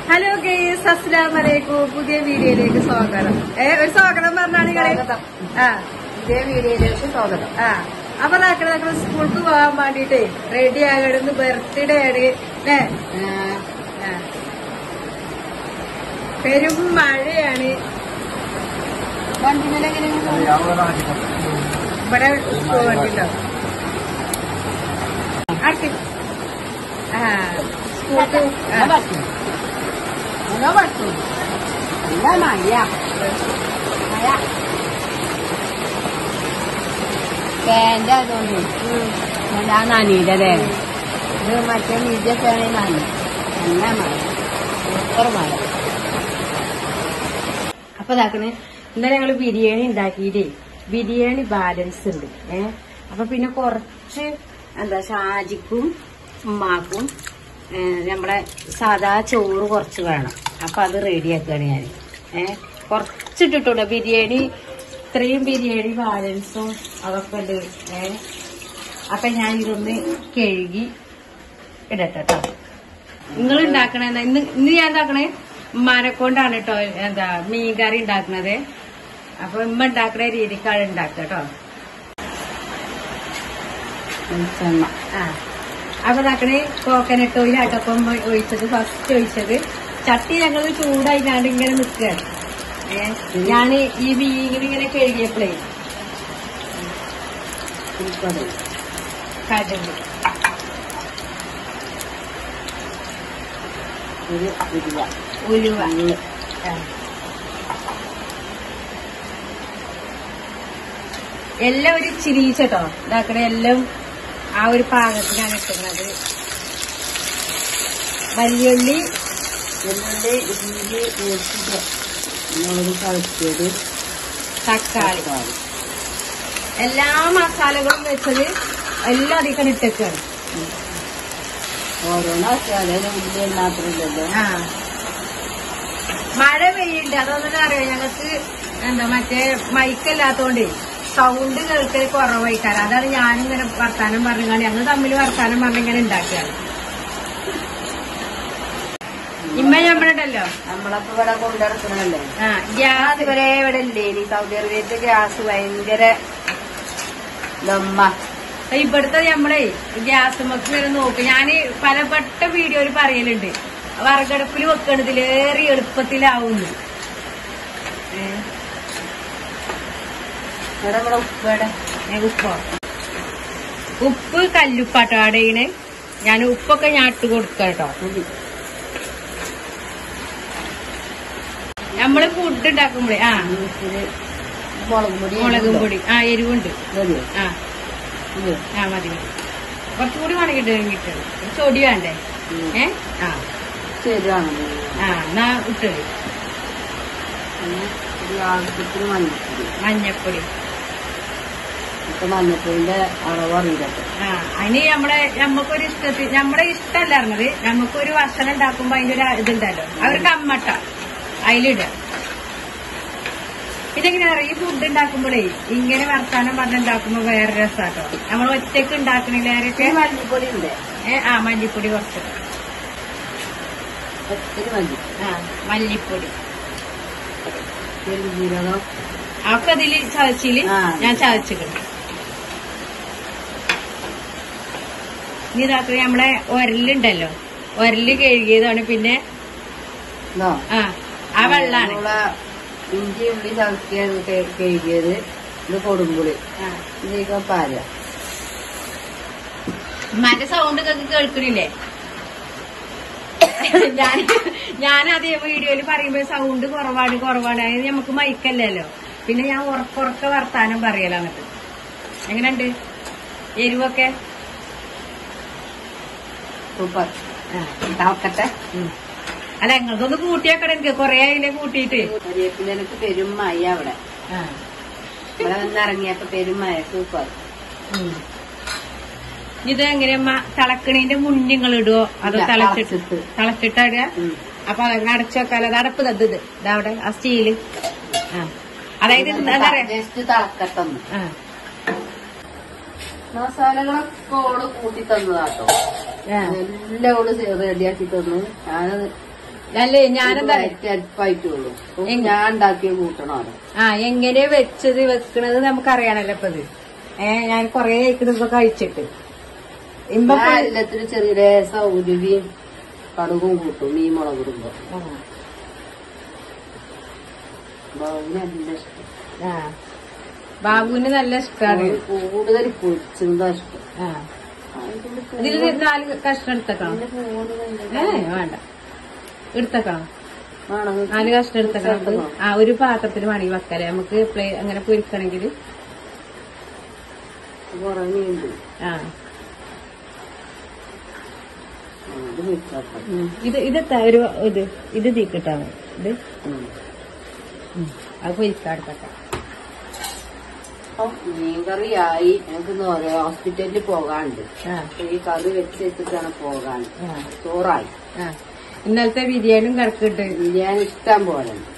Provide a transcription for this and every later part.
Hello guys അസ്സലാം വലൈക്കും പുതിയ വീഡിയോയിലേക്ക് സ്വാഗതം ഏ ഒരു സ്വാഗതം പറഞ്ഞാണ് നിങ്ങള് സ്വാഗതം. ആ ഇതേ വീഡിയോയിലേക്ക് സ്വാഗതം ആ അപ്പൊ നാക്കളെ നമ്മൾ സ്കൂൾക്ക് പോകാൻ വേണ്ടിട്ടേ റെഡി ആകണമെന്ന് ബർത്ത്ഡേ ആണ് ഏ ആ. പെരും മഴയാണ് വണ്ടിമേലെങ്ങനെ ഇവിടെ പോകണ്ടോ അടുത്ത് ആ സ്കൂൾക്ക് ആ. ഓരോ പറ്റും നല്ല മഴ മഴ ഫാൻ്റെ അതുകൊണ്ട് ഉം. നല്ല നനയില്ലേ ഇത് മറ്റേ മീഡിയൊക്കെ ആണെങ്കിൽ നന നല്ല മഴ സൂപ്പർ മഴ അപ്പൊ ഇതാക്കണേ ഇന്നലെ ഞങ്ങള് ബിരിയാണി ഉണ്ടാക്കിയിട്ടേ ബിരിയാണി ബാലൻസ് ഉണ്ട് ഏ അപ്പൊ പിന്നെ കുറച്ച് എന്താ ഷാജിക്കും ഉമ്മാക്കും ഏ, നമ്മുടെ സാധാ ചോറ് കുറച്ച് വേണം അപ്പൊ അത് റെഡിയാക്കുകയാണ് ഞാൻ ഏ കുറച്ചിട്ടിട്ടുള്ളൂ ബിരിയാണി ഇത്രയും ബിരിയാണി ബാലൻസും അതൊക്കെ ഉണ്ട് ഏ അപ്പൊ ഞാൻ ഇതൊന്ന് കഴുകി ഇടട്ടെ കേട്ടോ നിങ്ങൾ ഉണ്ടാക്കണ ഇന്ന് ഇന്ന് ഞാൻ ഉണ്ടാക്കണേ ഉമ്മാനെ കൊണ്ടാണ് കേട്ടോ എന്താ മീൻ കറി ഉണ്ടാക്കണത് അപ്പൊ ഉമ്മ ഉണ്ടാക്കണ രീതിക്കാണ് ഉണ്ടാക്കുക കേട്ടോ വെളിച്ചെണ്ണ ആ അപ്പൊ ഇതാക്കണേ കോക്കനട്ട് ഓയിൽ ആട്ടപ്പം ഒഴിച്ചത് ഫസ്റ്റ് ഒഴിച്ചത് ചട്ടി ഞങ്ങൾ ചൂടായിക്കാണ്ട് ഇങ്ങനെ നിൽക്കുകയാണ് ഏ ഞാൻ ഈ മീൻ ഇങ്ങനെ കഴുകിയപ്പോഴേ ഉൾപ്പെടെ കടുക് ഒരു ഉരുവ ഉലുവ ആ. എല്ലാം ഒരു ചിരീച്ചട്ടോ ഇതാക്കണ എല്ലാം ആ ഒരു പാകത്തിനാണ് ഇട്ടുന്നത് വലിയുള്ളി വെല്ലുള്ളി ഇഞ്ചി വെച്ചിട്ട് മുളക് കളിച്ചത് തക്കാളി എല്ലാ മസാലകളും വെച്ചത് എല്ലാം അതിൽ ഇട്ടേക്കാണ് ഓരോന്ന് വെച്ചാലും ഉള്ളി മാത്രമില്ലല്ലോ ആ മഴ പെയ്യുണ്ട് അതൊന്നും അറിയാം ഞങ്ങൾക്ക് എന്താ മറ്റേ മൈക്കല്ലാത്തോണ്ട് സൗണ്ട് കേൾക്കൽ കുറവായിക്കാരം അതാണ് ഞാനിങ്ങനെ വർത്താനം പറഞ്ഞാൽ ഞങ്ങൾ തമ്മിൽ വർത്താനം പറഞ്ഞിങ്ങനെ ഉണ്ടാക്കുകയാണ് ഇമ്മ നമ്മളുണ്ടല്ലോ നമ്മളപ്പോ ഇവിടെ കൊണ്ടിറക്കണല്ലേ ആ ഗ്യാസ് അതുവരെ ഇവിടെ ഇല്ലേ ഇനി സൗദി അറേബ്യത്തെ ഗ്യാസ് ഭയങ്കര ദമ്മ ഇവിടുത്തെ നമ്മളെ ഗ്യാസ് മക്ക് വരെ നോക്കും ഞാന് പലപ്പെട്ട വീഡിയോയിൽ പറയലുണ്ട് വറകടുപ്പിൽ വെക്കണതിലേറെ എളുപ്പത്തിലാവുന്നു ഏ, ഇവിടെ ഇവിടെ ഉപ്പയുടെ ഏ, ഉപ്പോ ഉപ്പ് കല്ലുപ്പാട്ടോ അടയിന് ഞാൻ ഉപ്പൊക്കെ ഞാൻ ഇട്ട് കൊടുക്ക കേട്ടോ മതി. നമ്മള് ഫുഡ് ഉണ്ടാക്കുമ്പോഴേ ആ ഇച്ചിരി മുളക് പൊടി മുളകും പൊടി ആ എരിവുണ്ട് മതിയോ? ആ ഇത്. ആ മതി മതി കുറച്ചുകൂടി വേണമെങ്കിൽ കിട്ടും ചൊടി വേണ്ടേ ഉം. ഏ ആ ശരിയാണ് ആ എന്നാ ഇട്ടത് പിന്നെ ഒരു ആവശ്യത്തിന് മഞ്ഞപ്പൊടി മഞ്ഞപ്പൊടി ഇപ്പൊ മഞ്ഞപ്പൊടിന്റെ അളവ് അറിയില്ലട്ടോ ആ അതിന് നമ്മളെ നമുക്കൊരു ഇഷ്ടത്തിൽ നമ്മുടെ ഇഷ്ടമല്ല അറിഞ്ഞത് നമുക്കൊരു ഭക്ഷണം ഉണ്ടാക്കുമ്പോ അതിന്റെ ഒരു ഇതുണ്ടല്ലോ അവർക്ക് അമ്മട്ട അതിലിട ഇതെങ്ങനെ അറിയാം ഈ ഫുഡ് ഉണ്ടാക്കുമ്പോഴേ ഇങ്ങനെ വർത്താനം പറഞ്ഞുണ്ടാക്കുമ്പോ വേറെ രസാട്ടോ നമ്മൾ ഒറ്റക്ക് ഉണ്ടാക്കണില്ലേരൊക്കെ ഈ മല്ലിപ്പൊടി ഉണ്ട് ഏ ആ മല്ലിപ്പൊടി കുറച്ച് ഒത്തിരി മല്ലി ആ മല്ലിപ്പൊടി പെരുജീരകം അതൊക്കെ അതില് ചതച്ചില് ആ. ഞാൻ ചതച്ചിട്ടുണ്ട് ഇനി ഇതാക്കുക നമ്മളെ ഒരലുണ്ടല്ലോ ഒരല് കഴുകിയതാണ് പിന്നെ ഇതോ ആ ആ വെള്ളാണ് നമ്മളെ ഇഞ്ചി ഉള്ളി ചതക്കിയത് കെ- കഴുകിയത് ഇത് കൊടുമ്പുളി ആ. ഇതിലേക്ക് പാല മറ്റേ സൗണ്ട് ഒക്കെ കേൾക്കണില്ലേ ഞാൻ ഞാൻ അതേ വീഡിയോയിൽ പറയുമ്പോ സൗണ്ട് കുറവാണ് കുറവാണ് അതിന് നമുക്ക് മൈക്കല്ലല്ലോ പിന്നെ ഞാൻ ഉറക്കുറക്ക വർത്താനം പറയല എന്നിട്ട് എങ്ങനെയുണ്ട് എരിവൊക്കെ സൂപ്പർ ആ. തിളക്കട്ടെ ഉം. അല്ല ഞങ്ങൾക്കൊന്ന് കൂട്ടിയേക്കണം എനിക്ക് കൊറേ അതിനെ കൂട്ടിയിട്ട് കരിവേപ്പിലേക്ക് പെരും മഴ അവിടെ ആ. ഇവിടെ വന്നിറങ്ങിയപ്പോ പെരും മഴ സൂപ്പർ ഉം. ഇത് എങ്ങനെയമ്മ തിളക്കണീന്റെ മുന്നേ നിങ്ങൾ ഇടുവോ അതോ ഇല്ല, തിളച്ചിട്ട് തിളച്ചിട്ട്. തിളച്ചിട്ടാ ഇടുക ഉം. അപ്പൊ അതങ്ങ് അടച്ചു വെക്കാലോ അത് അടപ്പ് തത് ഇത് ഇതവിടെ ആ സ്റ്റീല് ആ അതായത് എന്താ പറയാ ജസ്റ്റ് തിളക്കട്ടെന്ന് ആ മസാലകളൊക്കെ ഓള് കൂട്ടി തന്നതാട്ടോ ആ. എല്ലാം ഓള് റെഡിയാക്കി തന്നു ഞാനത് അല്ലേ ഞാനെന്താ അരിപ്പായിട്ടുള്ളൂ എങ്ങ- ഞാൻ ഉണ്ടാക്കിയ കൂട്ടണം അവിടെ ആ എങ്ങനെ വെച്ചത് വെക്കണത് നമുക്കറിയാണല്ലോ ഇപ്പൊ ഇത് ഏ ഞാൻ കൊറേ ഇതൊക്കെ കഴിച്ചിട്ട് ഇമ്പ ഞാൻ എല്ലാത്തിനും ചെറിയ രസ ഉരുവിയും കടുകും കൂട്ടും മീൻ മുളക് ഇടുമ്പോ ബാബുവിന് നല്ല ഇഷ്ടം ആ ബാബുവിന് നല്ല ഇഷ്ടാണ് കൂടുതൽ പൊരിച്ചതാ ഇഷ്ടം ആ ഇതിൽ നാല് കഷ്ണം എടുത്തേക്കണം ഏ വേണ്ട എടുത്തേക്കണം നാല് കഷ്ണം എടുത്തേക്കണം നമുക്ക് ആ ഒരു പാത്രത്തിൽ വേണമെങ്കിൽ വെക്കാല്ലേ നമുക്ക് പ്ലേ അങ്ങനെ പൊരിക്കണമെങ്കിൽ കൊറേ മീനുണ്ട് ആ അത് വെച്ചാക്കാം ഉം. ഇത് ഇത് ത- ഒരു ഇത് ഇത് തീക്കിട്ടാണ് ഇത് ഉം. അത് പൊരിക്കാടുത്തൊക്കെ മീൻകറിയായി ഞങ്ങൾക്ക് ഓരോ ഹോസ്പിറ്റലിൽ പോകാനുണ്ട് ആ അപ്പൊ ഈ കറി വെച്ച് വെച്ചിട്ടാണ് പോകാൻ ആ ചോറായി ആ ഇന്നലത്തെ ബിരിയാണിയും കിടക്കിട്ട് ബിരിയാണി ഇഷ്ടം പോലെ ഉണ്ട്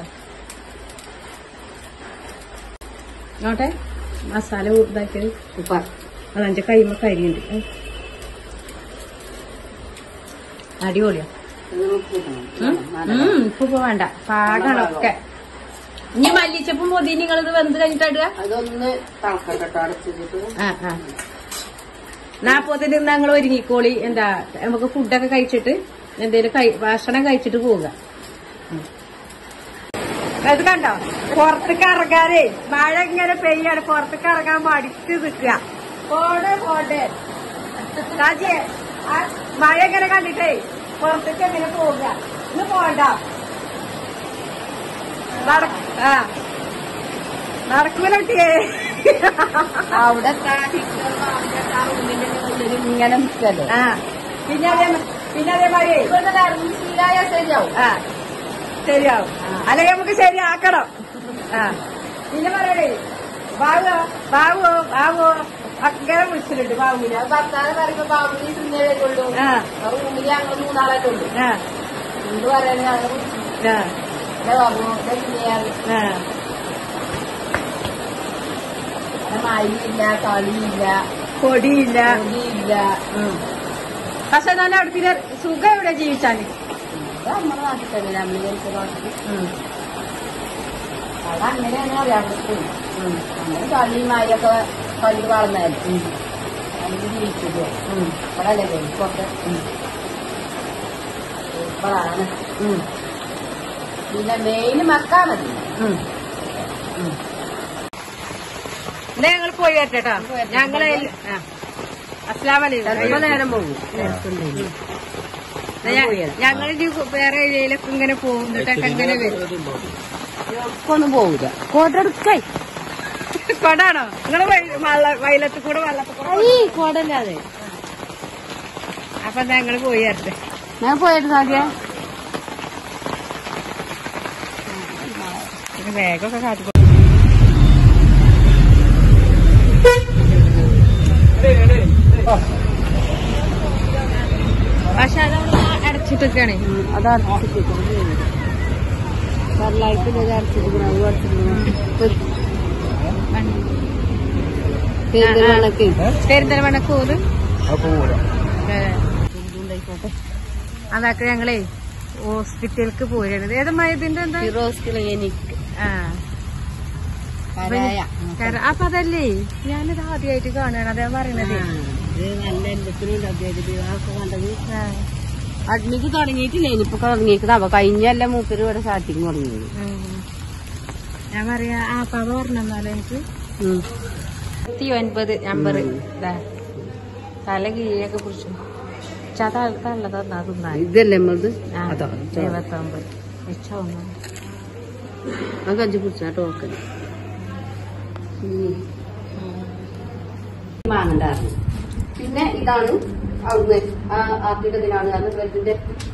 നോട്ടെ മസാല ഇതാക്കിയത് സൂപ്പർ അതെന്റെ കൈമ കരിയുണ്ട് ഉം. അടിപൊളിയാ ഇത് നമുക്ക് കൂട്ടണം. ഉം. നല്ല ഉം, ഇപ്പൊ ഇപ്പൊ വേണ്ട പാടാണ് ഒക്കെ ഇനി മല്ലിച്ചപ്പും പൊതി നിങ്ങളിത് വെന്ത് കഴിഞ്ഞിട്ട് ഇടുക അതൊന്ന് തളക്കട്ടോ അടച്ചിട്ട് ആ ആ നാപ്പത്തിന് ഞങ്ങൾ ഒരുങ്ങിക്കോളി എന്താ നമുക്ക് ഫുഡൊക്കെ കഴിച്ചിട്ട് എന്തേലും കഴി- ഭക്ഷണം കഴിച്ചിട്ട് പോവുക ഉം. അത് കണ്ടോ പുറത്തേക്ക് ഇറങ്ങാനേ മഴ ഇങ്ങനെ പെയ്യാണ് പുറത്തേക്ക് ഇറങ്ങാൻ മടിച്ച് നിൽക്കുക പോടെ പോട്ടെ രാജേ ആ മഴ ഇങ്ങനെ കണ്ടിട്ടേ പുറത്തേക്ക് എങ്ങനെ പോവുക ഇന്ന് പോണ്ട നട- ആ നടക്കൂലേ അവിടെ റൂമിന്റെ ഉള്ളിൽ ഇങ്ങനെ നിൽക്കല്ലേ ആ പിന്നെ അതേ പിന്നെ അതേമാതിരി ഇവിടുന്ന് ഇറങ്ങി ശീലായ ശരിയാവും ആ ശരിയാവും അല്ലെങ്കിൽ നമുക്ക് ശരിയാക്കണം ആ പിന്നെ പറയണേ ബാബു ബാബു ബാബു അങ്ങനെ വിളിച്ചിട്ടുണ്ട് ബാബുവിനെ ഞാൻ ഭർത്താവ് പറയുമ്പോ ബാബുവിന് തിന്നേ വരുള്ളൂ ആ റൂമിൽ ഞങ്ങൾ മൂന്നാളായിട്ട് ഉണ്ട് ആ എന്ത് പറയാൻ ഞങ്ങൾ ആ പറഞ്ഞു തിന്നെയാണ് ആ അവിടെ മഴയില്ല കളിയില്ല പൊടിയില്ല പൊടിയില്ല ഉം. പക്ഷെ നല്ല അവിടുത്തെ സുഖം ഇവിടെ ജീവിച്ചാല് ഇത് നമ്മുടെ നാട്ടിൽ തന്നെ നമ്മൾ ജനിച്ച നാട്ടിൽ ഉം. അവിടെ അങ്ങനെയാണ് അറിയാൻ പറ്റും ഉം. അങ്ങനെ കളിയും മഴയൊക്കെ കണ്ടു വളർന്നതല്ലേ ഉം. അതിന് ജീവിച്ചത് ഉം. ഇവിടെ അല്ലേ ജനിപ്പൊക്കെ സൂപ്പറാണ് ഉം. പിന്നെ മെയിൻ മക്കാ മതി ഉം. ഉം. എന്നാ ഞങ്ങൾ പോയി വരട്ടെ ഞങ്ങള് അസ്ലാം ചിലപ്പോ നേരം പോകും ഞങ്ങൾ വേറെ ഏരിയയിലൊക്കെ ഇങ്ങനെ പോകുന്നിട്ടൊക്കെ ഇങ്ങനെ വരും ഒന്നും പോകില്ല കോട്ടെടുക്കായി കൊടാണോ നിങ്ങൾ വയലത്ത് കൂടെ വെള്ളത്തിൽ കൂടെ കോടല്ലാതെ അപ്പൊ ഞങ്ങൾ പോയി വരട്ടെ ഞാൻ പോയിട്ട് സാധ്യ പിന്നെ വേഗമൊക്കെ കാട്ടി പക്ഷെ അതവിടെ അടച്ചിട്ടൊക്കെയാണ് അത് അടച്ചിട്ട് ലൈറ്റിൽ ഇത് അടച്ചിരിക്കണം അത് അടച്ചിരിക്കണം പെരുന്തൽമണ്ണക്ക് പെരിന്തൽമണ്ണ കോത് അതൊക്കെ ഞങ്ങളേ ഹോസ്പിറ്റലിലേക്ക് പോയിരുന്നത് ഏതാ ഇതിന്റെ എന്താ ഫിറോസ് ക്ലിനിക് ആ കരായ കാരണം അപ്പൊ അതല്ലേ ഞാനിത് ആദ്യമായിട്ട് കാണുകയാണ് അതേ പറയണത് ഇത് നല്ല എല്ലാത്തിനും അദ്ദേഹത്തിന് ആൾക്ക് കണ്ടത് ആ. അഡ്മിറ്റ് തുടങ്ങിയിട്ടില്ല ഇനിയിപ്പോ തുടങ്ങിയിരിക്കുന്നത് അവ കഴിഞ്ഞല്ല മൂപ്പര് ഇവിടെ സ്റ്റാർട്ടിങ് തുടങ്ങിയത് ഉം. ഞാൻ പറയാ ആ പവ പറഞ്ഞാലോ എനിക്ക് ഇരുപത്തി ഒൻപത് നമ്പർ തല കീഴൊക്കെ പിടിച്ചു ചാ തള്ള തന്നാ തിന്നാൻ ഇതല്ലേ നമ്മളത് ആ, അതോ എഴുപത്തൊമ്പത് വെച്ചോന്നു ആ കഞ്ചി കുടിച്ചാ ടോക്കൻ വാങ്ങണ്ടായിരുന്നു പിന്നെ ഇതാണ് അവിടുന്ന് ആ ആർട്ടിയുടെ ഇതിനാണ് കാരണം ബ്രെഡിന്റെ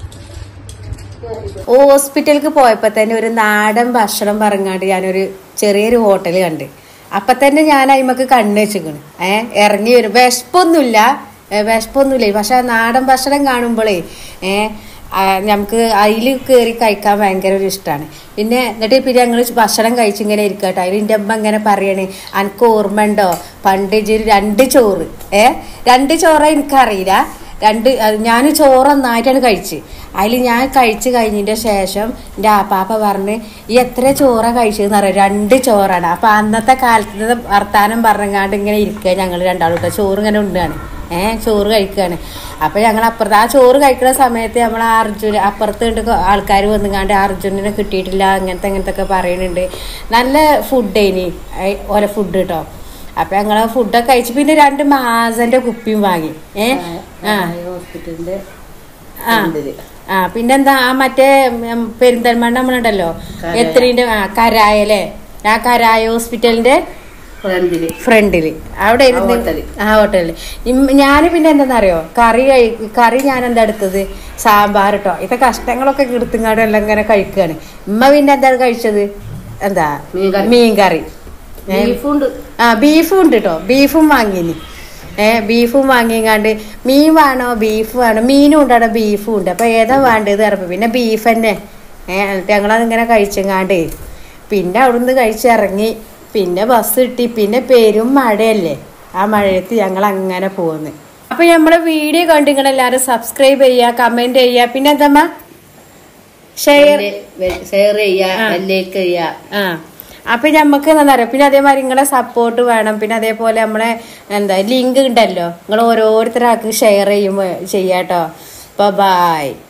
ഹോസ്പിറ്റലിലേക്ക് പോയപ്പോ തന്നെ ഒരു നാടൻ ഭക്ഷണം പറഞ്ഞാണ്ട് ഞാനൊരു ചെറിയൊരു ഹോട്ടൽ കണ്ട് അപ്പൊ തന്നെ ഞാൻ അയിമക്ക് കണ്ണു വെച്ചിക്കണ് ഏ ഇറങ്ങി വരും വിശപ്പൊന്നുമില്ല ഏ, വിശപ്പൊന്നുമില്ല പക്ഷെ ആ നാടൻ ഭക്ഷണം കാണുമ്പോഴേ ഏ ആ, നമുക്ക് അതിൽ കയറി കഴിക്കാൻ ഭയങ്കര ഒരു ഇഷ്ടമാണ് പിന്നെ എന്നിട്ട് പിന്നെ ഞങ്ങൾ ഭക്ഷണം കഴിച്ചിങ്ങനെ ഇരിക്കട്ടെ അതിൽ എൻ്റെ അമ്മ ഇങ്ങനെ പറയണേ എനിക്ക് ഓർമ്മ ഉണ്ടോ പണ്ട് ഇജ്ജ് രണ്ട് ചോറ് ഏ രണ്ട് ചോറ എനിക്കറിയില്ല രണ്ട് ഞാൻ ചോറ് നന്നായിട്ടാണ് കഴിച്ച് അതിൽ ഞാൻ കഴിച്ച് കഴിഞ്ഞതിന്റെ ശേഷം എൻ്റെ ആപ്പാപ്പ പറഞ്ഞ് ഈ എത്ര ചോറ കഴിച്ചതെന്ന് അറിയാം രണ്ട് ചോറാണ് അപ്പൊ അന്നത്തെ കാലത്ത് വർത്താനം പറഞ്ഞങ്ങാണ്ട് ഇങ്ങനെ ഇരിക്കുക ഞങ്ങൾ രണ്ടാളും കേട്ടോ ചോറ് ഇങ്ങനെ ഉണ്ടാണ് ഏഹ് ചോറ് കഴിക്കുകയാണ് അപ്പൊ ഞങ്ങൾ അപ്പുറത്ത് ആ ചോറ് കഴിക്കുന്ന സമയത്ത് നമ്മൾ അർജുന അപ്പുറത്ത് ഉണ്ട് ആൾക്കാർ വന്നുകാണ്ട് അർജുനനെ കിട്ടിയിട്ടില്ല അങ്ങനത്തെ അങ്ങനത്തെ ഒക്കെ പറയുന്നുണ്ട് നല്ല ഫുഡ് ഇനി ഓരോ ഫുഡ് കേട്ടോ അപ്പൊ ഞങ്ങൾ ഫുഡൊക്കെ കഴിച്ച് പിന്നെ രണ്ട് മാസന്റെ കുപ്പിയും വാങ്ങി ഏ ആ ഹോസ്പിറ്റലിന്റെ ആ ഫ്രണ്ടില്. ആ പിന്നെന്താ ആ മറ്റേ ഉം, പെരിന്തൽമണ്ണ നമ്മളുണ്ടല്ലോ കരായ. എത്രയുടെ ആ കരായല്ലേ ആ കരായ ഹോസ്പിറ്റലിന്റെ ഫ്രണ്ടില് ഫ്രണ്ടില് അവിടെ ആ ഇരുന്ന് ഹോട്ടല്. ആ ഹോട്ടലില് ഞാൻ പിന്നെ എന്താണെന്നറിയോ കറി കഴി കറി ഞാൻ എന്താ എടുത്തത് സാമ്പാർ കേട്ടോ ഇത്തെ കഷ്ടങ്ങളൊക്കെ എടുത്തുങ്ങാട് എല്ലാം ഇങ്ങനെ കഴിക്കുകയാണ് ഉമ്മ പിന്നെ എന്താണ് കഴിച്ചത് എന്താ മീൻകറി. മീൻ കറി ഏ? ബീഫുണ്ട് ആ ബീഫും ഉണ്ട് കേട്ടോ ബീഫും വാങ്ങിനി ഏ ബീഫും വാങ്ങിങ്ങാണ്ട് മീൻ വേണോ ബീഫ് വേണോ മീനും ഉണ്ട് അവിടെ ബീഫും ഉണ്ട് അപ്പൊ ഏതാ വേണ്ടത് അറിയാം പിന്നെ ബീഫ് തന്നെ ഏ എന്നിട്ട് ഞങ്ങളത് ഇങ്ങനെ കഴിച്ചങ്ങാണ്ട് പിന്നെ അവിടുന്ന് കഴിച്ചിറങ്ങി പിന്നെ ബസ് കിട്ടി പിന്നെ പെരും മഴയല്ലേ ആ മഴയത്ത് ഞങ്ങൾ അങ്ങനെ പോകുന്നു അപ്പൊ നമ്മളെ വീഡിയോ കണ്ട് നിങ്ങൾ എല്ലാവരും സബ്സ്ക്രൈബ് ചെയ്യുക കമന്റ് ചെയ്യുക പിന്നെ എന്താ ഷെയർ ഷെയർ ചെയ്യാ ആ. ലൈക്ക് ചെയ്യാ ആ അപ്പൊ ഞമ്മക്ക് എന്താ പറയാ പിന്നെ അതേമാതിരി നിങ്ങളെ സപ്പോർട്ട് വേണം പിന്നെ അതേപോലെ നമ്മളെ എന്താ ലിങ്ക് ഉണ്ടല്ലോ നിങ്ങൾ ഓരോരുത്തരാൾക്ക് ഷെയർ ചെയ്യുമ്പോ ചെയ്യാട്ടോ ബൈ